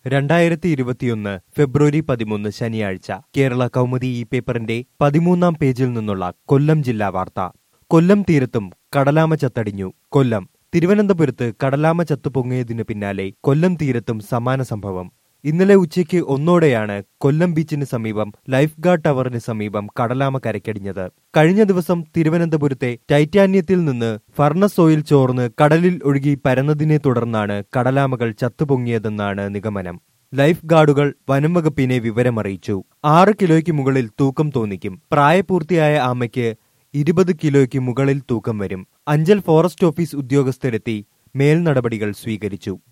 രണ്ടായിരത്തി ഇരുപത്തിയൊന്ന് ഫെബ്രുവരി പതിമൂന്ന് ശനിയാഴ്ച കേരള കൗമുദി ഈ പേപ്പറിന്റെ പതിമൂന്നാം പേജിൽ നിന്നുള്ള കൊല്ലം ജില്ലാ വാർത്ത കൊല്ലം തീരത്തും കടലാമ ചത്തടിഞ്ഞു കൊല്ലം തിരുവനന്തപുരത്ത് കടലാമ ചത്തുപൊങ്ങിയതിനു പിന്നാലെ കൊല്ലം തീരത്തും സമാന സംഭവം ഇന്നലെ ഉച്ചയ്ക്ക് ഒന്നോടെയാണ് കൊല്ലം ബീച്ചിന് സമീപം ലൈഫ് ഗാർഡ് ടവറിന് സമീപം കടലാമ കരക്കടിഞ്ഞത് കഴിഞ്ഞ ദിവസം തിരുവനന്തപുരത്തെ ടൈറ്റാന്യത്തിൽ നിന്ന് ഫർണസ് ഓയിൽ ചോർന്ന് കടലിൽ ഒഴുകി പരന്നതിനെ തുടർന്നാണ് കടലാമകൾ ചത്തുപൊങ്ങിയതെന്നാണ് നിഗമനം ലൈഫ് ഗാർഡുകൾ വനം വകുപ്പിനെ വിവരമറിയിച്ചു ആറ് കിലോയ്ക്ക് മുകളിൽ തൂക്കം തോന്നിക്കും പ്രായപൂർത്തിയായ ആമയ്ക്ക് ഇരുപത് കിലോയ്ക്ക് മുകളിൽ തൂക്കം വരും അഞ്ചൽ ഫോറസ്റ്റ് ഓഫീസ് ഉദ്യോഗസ്ഥരെത്തി മേൽനടപടികൾ സ്വീകരിച്ചു